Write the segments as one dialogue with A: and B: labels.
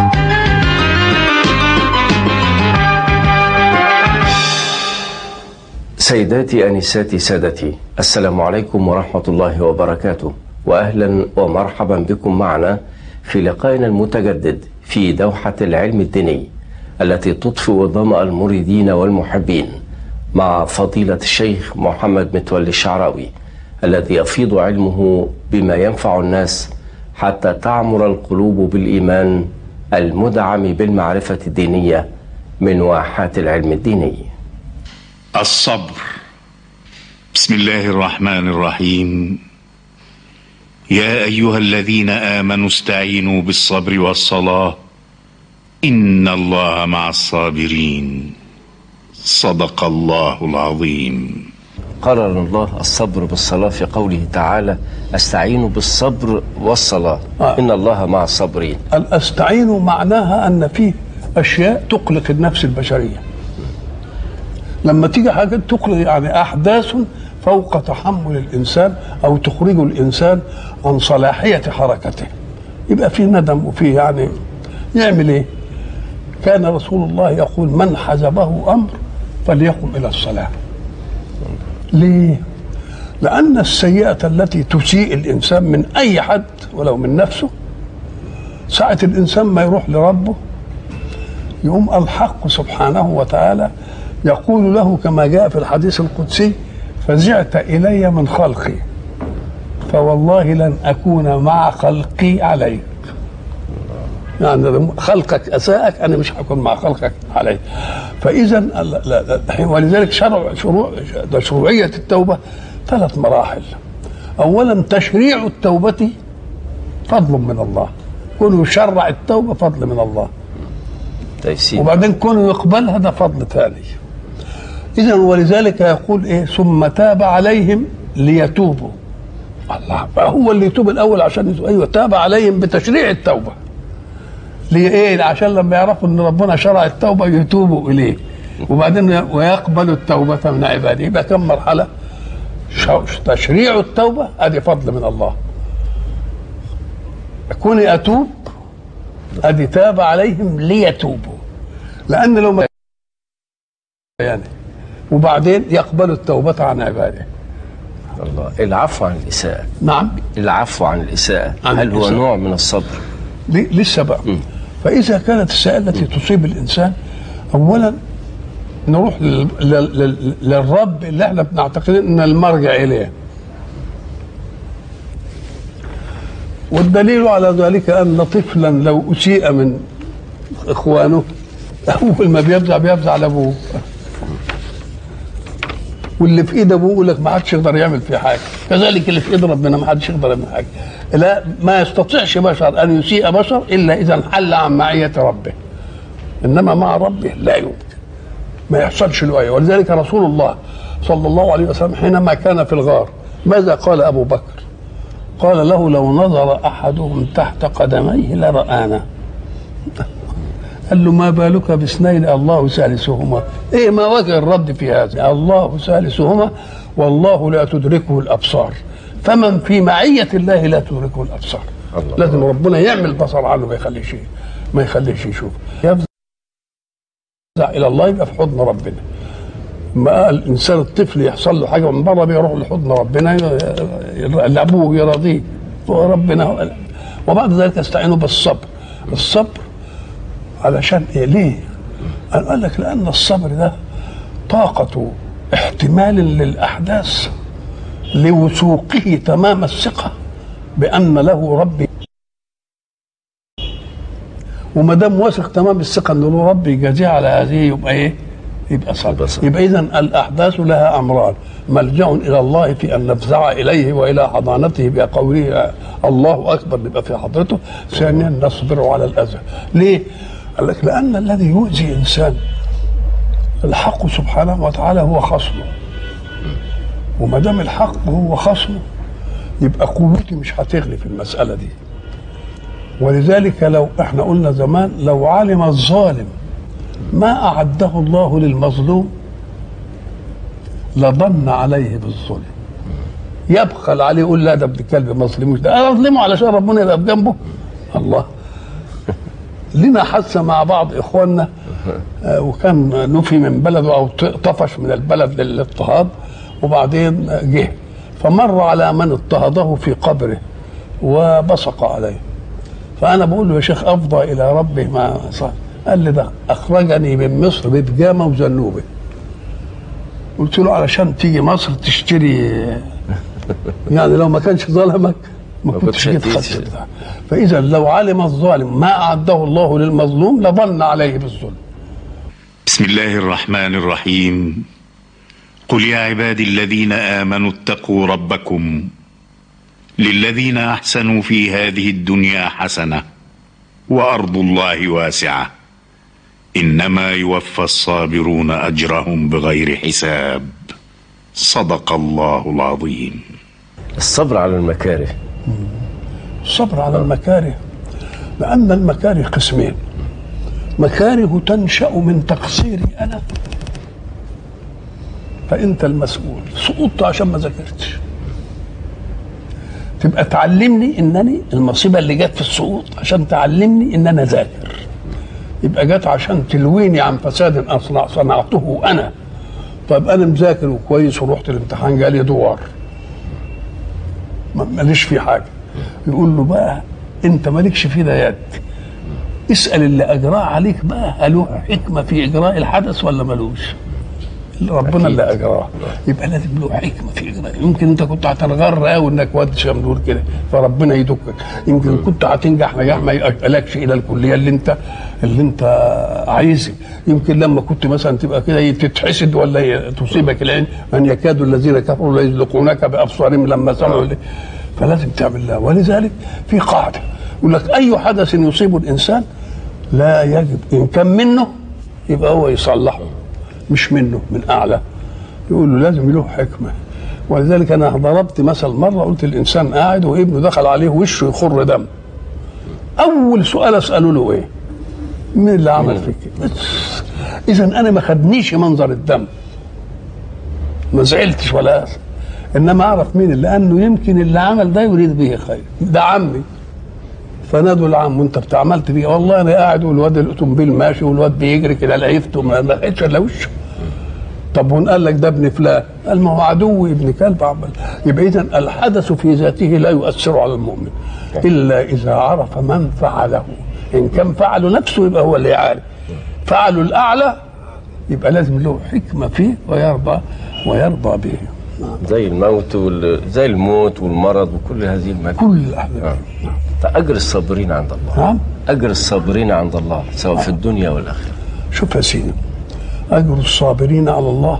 A: سيداتي أنساتي سادتي السلام عليكم ورحمة الله وبركاته وأهلا ومرحبا بكم معنا في لقائنا المتجدد في دوحة العلم الديني التي تطفئ ظمأ المريدين والمحبين مع فضيلة الشيخ محمد متولي الشعراوي الذي يفيض علمه بما ينفع الناس حتى تعمر القلوب بالإيمان المدعم بالمعرفة الدينية من واحات العلم الديني
B: الصبر بسم الله الرحمن الرحيم يا ايها الذين امنوا استعينوا بالصبر والصلاه ان الله مع الصابرين صدق الله العظيم
A: قرر الله الصبر بالصلاة في قوله تعالى استعينوا بالصبر والصلاة
C: آه.
A: إن الله مع الصابرين
C: الاستعين معناها ان فيه اشياء تقلق النفس البشريه لما تيجي حاجات تقلق يعني احداث فوق تحمل الانسان او تخرج الانسان عن صلاحيه حركته يبقى في ندم وفي يعني يعمل ايه كان رسول الله يقول من حزبه امر فليقم الى الصلاه ليه لان السيئه التي تسيء الانسان من اي حد ولو من نفسه ساعة الإنسان ما يروح لربه يقوم الحق سبحانه وتعالى يقول له كما جاء في الحديث القدسي فزعت إلي من خلقي فوالله لن أكون مع خلقي عليك يعني لما خلقك أساءك أنا مش هكون مع خلقك عليك فإذا ال- لا- لا- ولذلك شرع شروع ده شروعية التوبة ثلاث مراحل أولا تشريع التوبة فضل من الله كونه يشرع التوبه فضل من الله
A: تيسير
C: وبعدين كونه يقبلها ده فضل ثاني اذا ولذلك يقول ايه ثم تاب عليهم ليتوبوا الله فهو اللي يتوب الاول عشان يتوب. ايوه تاب عليهم بتشريع التوبه ليه ايه عشان لما يعرفوا ان ربنا شرع التوبه يتوبوا اليه وبعدين ويقبل التوبه من عباده يبقى كم مرحله ش- تشريع التوبه ادي فضل من الله كوني اتوب ادي تاب عليهم ليتوبوا لان لو ما يعني وبعدين يقبل التوبه عن عباده
A: الله العفو عن الإساءة
C: نعم
A: العفو عن الإساءة
C: عن
A: هل هو
C: الإساءة.
A: نوع من الصبر
C: لي- لسه بقى فاذا كانت السيئه التي تصيب الانسان اولا نروح لل- لل- لل- للرب اللي احنا بنعتقد ان المرجع اليه والدليل على ذلك ان طفلا لو اسيء من اخوانه اول ما بيفزع بيفزع لابوه واللي في ايد ابوه يقول لك ما حدش يقدر يعمل فيه حاجه كذلك اللي في ايد ربنا ما حدش يقدر يعمل حاجه لا ما يستطيعش بشر ان يسيء بشر الا اذا انحل عن معيه ربه انما مع ربه لا يمكن ما يحصلش له ايه ولذلك رسول الله صلى الله عليه وسلم حينما كان في الغار ماذا قال ابو بكر قال له لو نظر احدهم تحت قدميه لرانا قال له ما بالك باثنين الله ثالثهما ايه ما وجه الرد في هذا الله ثالثهما والله لا تدركه الابصار فمن في معيه الله لا تدركه الابصار
A: الله.
C: لازم ربنا يعمل بصر عنه ما يخليش ما يخليش يشوف يفزع الى الله يبقى في حضن ربنا ما الانسان الطفل يحصل له حاجه من بره بيروح لحضن ربنا ي- ي- اللي ابوه يرضيه وربنا وبعد ذلك استعينوا بالصبر الصبر علشان ايه ليه قال قال لك لان الصبر ده طاقه احتمال للاحداث لوثوقه تمام الثقه بان له رب وما دام واثق تمام الثقه ان له رب يجازيه على هذه يبقى ايه؟ يبقى صبر
A: يبقى صبر.
C: يبقى اذا الاحداث لها امران ملجا الى الله في ان نفزع اليه والى حضانته بقوله الله اكبر نبقى في حضرته ثانيا نصبر على الاذى ليه؟ قال لك لان الذي يؤذي انسان الحق سبحانه وتعالى هو خصمه وما دام الحق هو خصمه يبقى قوتي مش هتغلي في المساله دي ولذلك لو احنا قلنا زمان لو علم الظالم ما أعده الله للمظلوم لظن عليه بالظلم يبخل عليه يقول لا ده ابن كلب ما اظلموش ده انا اظلمه علشان ربنا يبقى بجنبه الله لنا حادثه مع بعض اخواننا آه، وكان نفي من بلده او ط- طفش من البلد للاضطهاد وبعدين آه، جه فمر على من اضطهده في قبره وبصق عليه فانا بقول له يا شيخ افضى الى ربه ما صار قال لي ده اخرجني من مصر ببجامه وزنوبه قلت له علشان تيجي مصر تشتري يعني لو ما كانش ظلمك ما
A: ما
C: كنتش
A: كنتش
C: جيت
A: هتيجي.
C: خدت بتاع. فاذا لو علم الظالم ما اعده الله للمظلوم لظن عليه بالظلم
B: بسم الله الرحمن الرحيم قل يا عبادي الذين امنوا اتقوا ربكم للذين احسنوا في هذه الدنيا حسنه وارض الله واسعه انما يوفى الصابرون اجرهم بغير حساب صدق الله العظيم
A: الصبر على المكاره
C: الصبر على المكاره لان المكاره قسمين مكاره تنشا من تقصيري انا فانت المسؤول سقطت عشان ما ذاكرتش تبقى تعلمني انني المصيبه اللي جت في السقوط عشان تعلمني ان انا ذاكر يبقى جت عشان تلويني عن فساد اصنع صنعته انا طيب انا مذاكر وكويس ورحت الامتحان جالي دوار ما- ماليش فيه حاجه يقول له بقى انت مالكش فيه ده يد اسال اللي اجراه عليك بقى هل له حكمه في اجراء الحدث ولا ملوش ربنا
A: أكيد.
C: اللي اجراه يبقى لازم له حكمه في اجراء يمكن انت كنت هتنغر قوي انك واد شمدور كده فربنا يدكك يمكن كنت هتنجح نجاح ما يأجلكش الى الكليه اللي انت اللي انت عايزها يمكن لما كنت مثلا تبقى كده تتحسد ولا ي- تصيبك العين من يكاد الذين كفروا ليزلقونك بابصارهم لما سمعوا ل- فلازم تعمل لها ولذلك في قاعده يقول لك اي حدث يصيب الانسان لا يجب ان كان منه يبقى هو يصلحه مش منه من اعلى يقول له لازم له حكمه ولذلك انا ضربت مثل مره قلت الانسان قاعد وابنه دخل عليه وشه يخر دم اول سؤال اساله له ايه مين اللي عمل فيك كده؟ بس اذا انا ما خدنيش منظر الدم ما زعلتش ولا أسف. انما اعرف مين اللي لانه يمكن اللي عمل ده يريد به خير ده عمي فنادوا العم وانت بتعملت بيه والله انا قاعد والواد الاوتوموبيل ماشي والواد بيجري كده لقيته ما ما لقيتش الا وشه طب وان قال لك ده ابن فلان قال ما هو عدوي ابن كلب عمل يبقى اذا الحدث في ذاته لا يؤثر على المؤمن الا اذا عرف من فعله ان كان فعله نفسه يبقى هو اللي يعارف فعله الاعلى يبقى لازم له حكمه فيه ويرضى ويرضى به
A: زي الموت وال... زي الموت والمرض وكل هذه المكاره
C: كل الاحداث
A: فأجر الصابرين عند الله
C: نعم
A: أجر الصابرين عند الله سواء في الدنيا والآخرة
C: شوف يا سيدي اجر الصابرين على الله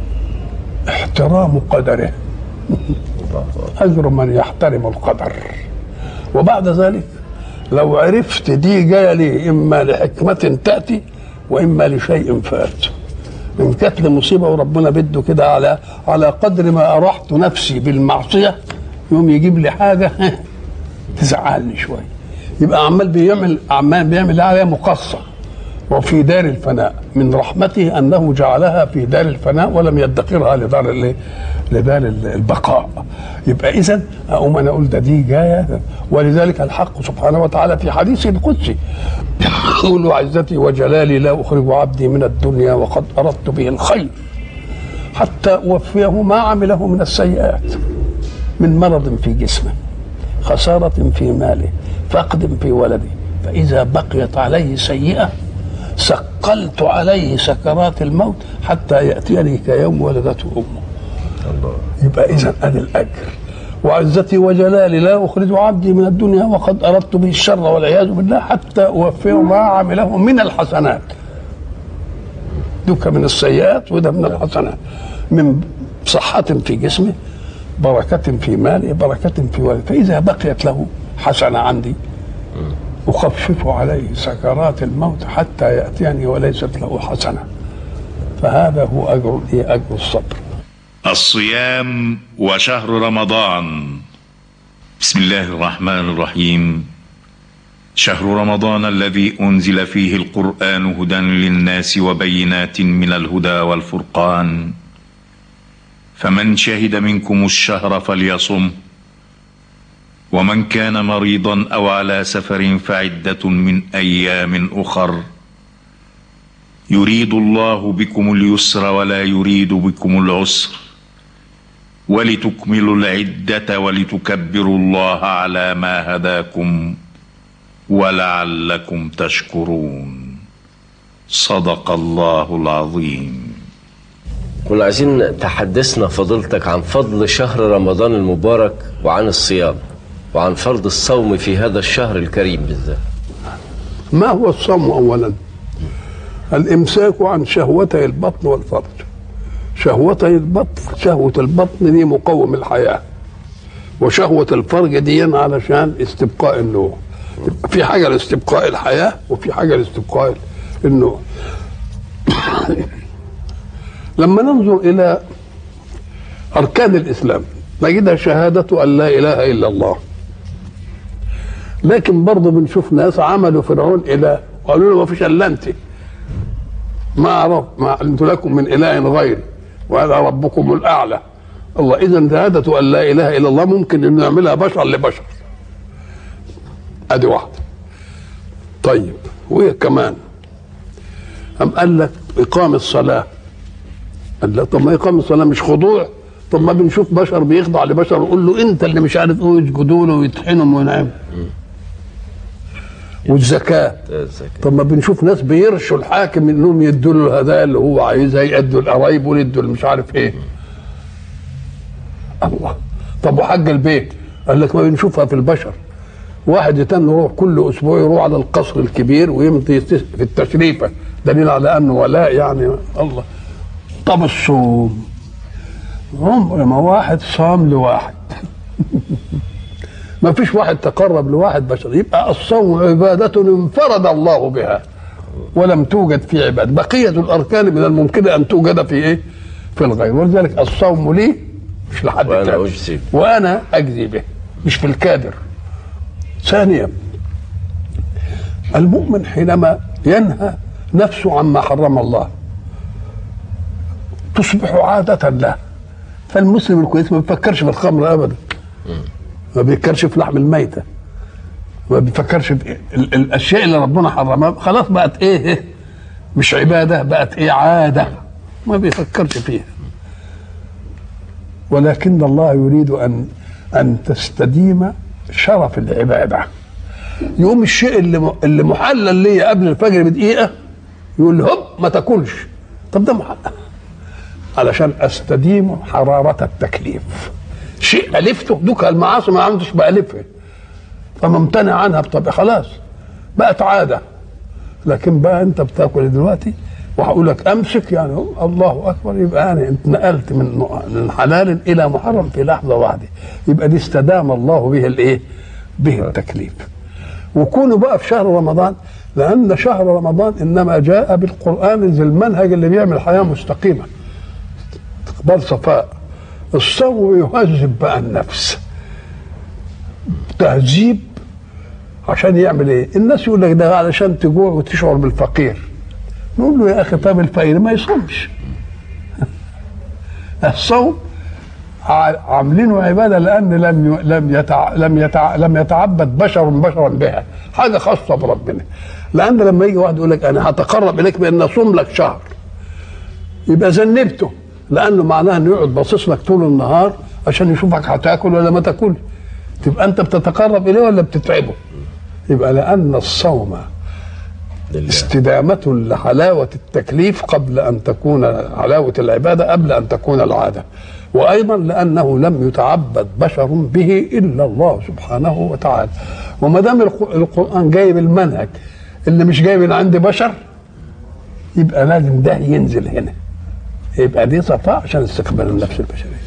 C: احترام قدره
A: الله
C: اجر من يحترم القدر وبعد ذلك لو عرفت دي جايه ليه اما لحكمه تاتي واما لشيء فات ان كانت لمصيبه وربنا بده كده على على قدر ما ارحت نفسي بالمعصيه يوم يجيب لي حاجه تزعلني شويه يبقى عمال بيعمل عمال بيعمل عليها مقصه وفي دار الفناء من رحمته انه جعلها في دار الفناء ولم يدخرها لدار الايه؟ لدار البقاء يبقى اذا اقوم انا اقول ده دي جايه ولذلك الحق سبحانه وتعالى في حديثه القدسي يقول عزتي وجلالي لا اخرج عبدي من الدنيا وقد اردت به الخير حتى اوفيه ما عمله من السيئات من مرض في جسمه خسارة في ماله فقد في ولده فإذا بقيت عليه سيئة سقلت عليه سكرات الموت حتى يأتيني كيوم ولدته أمه
A: الله
C: يبقى إذا أدي الأجر وعزتي وجلالي لا أخرج عبدي من الدنيا وقد أردت به الشر والعياذ بالله حتى أوفيه ما عمله من الحسنات دوك من السيئات وده من الحسنات من صحة في جسمه بركة في ماله بركة في ولده فإذا بقيت له حسنة عندي أخفف عليه سكرات الموت حتى يأتيني وليست له حسنة فهذا هو أجر إيه أجر الصبر
B: الصيام وشهر رمضان بسم الله الرحمن الرحيم شهر رمضان الذي انزل فيه القران هدى للناس وبينات من الهدى والفرقان فمن شهد منكم الشهر فليصم ومن كان مريضا او على سفر فعده من ايام اخر يريد الله بكم اليسر ولا يريد بكم العسر ولتكملوا العده ولتكبروا الله على ما هداكم ولعلكم تشكرون صدق الله العظيم
A: كنا عايزين تحدثنا فضيلتك عن فضل شهر رمضان المبارك وعن الصيام وعن فرض الصوم في هذا الشهر الكريم بالذات
C: ما هو الصوم اولا الامساك عن شهوتي البطن والفرج شهوتي البطن شهوة البطن دي مقوم الحياة وشهوة الفرج دي علشان استبقاء النوع في حاجة لاستبقاء الحياة وفي حاجة لاستبقاء النوع لما ننظر إلى أركان الإسلام نجدها شهادة أن لا إله إلا الله لكن برضه بنشوف ناس عملوا فرعون إله وقالوا له ما فيش إلا أنت ما عرف ما علمت لكم من إله غيري وأنا ربكم الأعلى الله إذا شهادة أن لا إله إلا الله ممكن أن نعملها بشر لبشر أدي واحدة طيب وإيه كمان أم قال لك إقام الصلاة قال لا طب ما إقام الصلاة مش خضوع طب ما بنشوف بشر بيخضع لبشر ويقول له أنت اللي مش عارف إيه يسجدوا له ويطحنهم وينعموا والزكاة
A: الزكاة.
C: طب ما بنشوف ناس بيرشوا الحاكم انهم يدوا له الهدايا اللي هو عايزها يدوا القرايب ويدوا مش عارف ايه الله طب وحج البيت قال لك ما بنشوفها في البشر واحد يتن يروح كل اسبوع يروح على القصر الكبير ويمضي في التشريفه دليل على انه ولاء يعني الله طب الصوم عمر ما واحد صام لواحد ما فيش واحد تقرب لواحد بشر يبقى الصوم عبادة انفرد الله بها ولم توجد في عباد بقية الأركان من الممكن أن توجد في إيه في الغير ولذلك الصوم لي مش لحد
A: وأنا
C: تاني.
A: أجزي.
C: وأنا أجزي به مش في الكادر ثانيا المؤمن حينما ينهى نفسه عما حرم الله تصبح عادة له فالمسلم الكويس ما بيفكرش في الخمر أبدا ما بيفكرش في لحم الميتة ما بيفكرش في ال- الأشياء اللي ربنا حرمها خلاص بقت إيه, إيه مش عبادة بقت إيه عادة ما بيفكرش فيها ولكن الله يريد أن أن تستديم شرف العبادة يقوم الشيء اللي م- اللي محلل لي قبل الفجر بدقيقة يقول هوب ما تاكلش طب ده محلل علشان استديم حرارة التكليف شيء ألفته دوك المعاصي ما عمتش بألفها فممتنع عنها بطبع خلاص بقت عادة لكن بقى أنت بتاكل دلوقتي وهقول لك أمسك يعني هو الله أكبر يبقى أنا انتقلت من من حلال إلى محرم في لحظة واحدة يبقى دي استدام الله به الإيه؟ به التكليف وكونوا بقى في شهر رمضان لأن شهر رمضان إنما جاء بالقرآن ذي المنهج اللي بيعمل حياة مستقيمة استقبال صفاء الصوم يهذب بقى النفس تهذيب عشان يعمل ايه؟ الناس يقول لك ده علشان تجوع وتشعر بالفقير نقول له يا اخي طب الفقير ما يصومش الصوم ع- عاملينه عباده لان لم ي- لم يتع... لم يتع... لم يتعبد بشر بشرا بها حاجه خاصه بربنا لان لما يجي واحد يقول لك انا هتقرب اليك بان اصوم لك شهر يبقى ذنبته لانه معناه انه يقعد باصص لك طول النهار عشان يشوفك هتاكل ولا ما تاكل تبقى انت بتتقرب اليه ولا بتتعبه يبقى لان الصوم
A: لله
C: استدامة لحلاوة التكليف قبل أن تكون حلاوة العبادة قبل أن تكون العادة وأيضا لأنه لم يتعبد بشر به إلا الله سبحانه وتعالى وما دام الق- القرآن جايب المنهج اللي مش جاي من عند بشر يبقى لازم ده ينزل هنا يبقى دي صفاء عشان استقبال النفس البشرية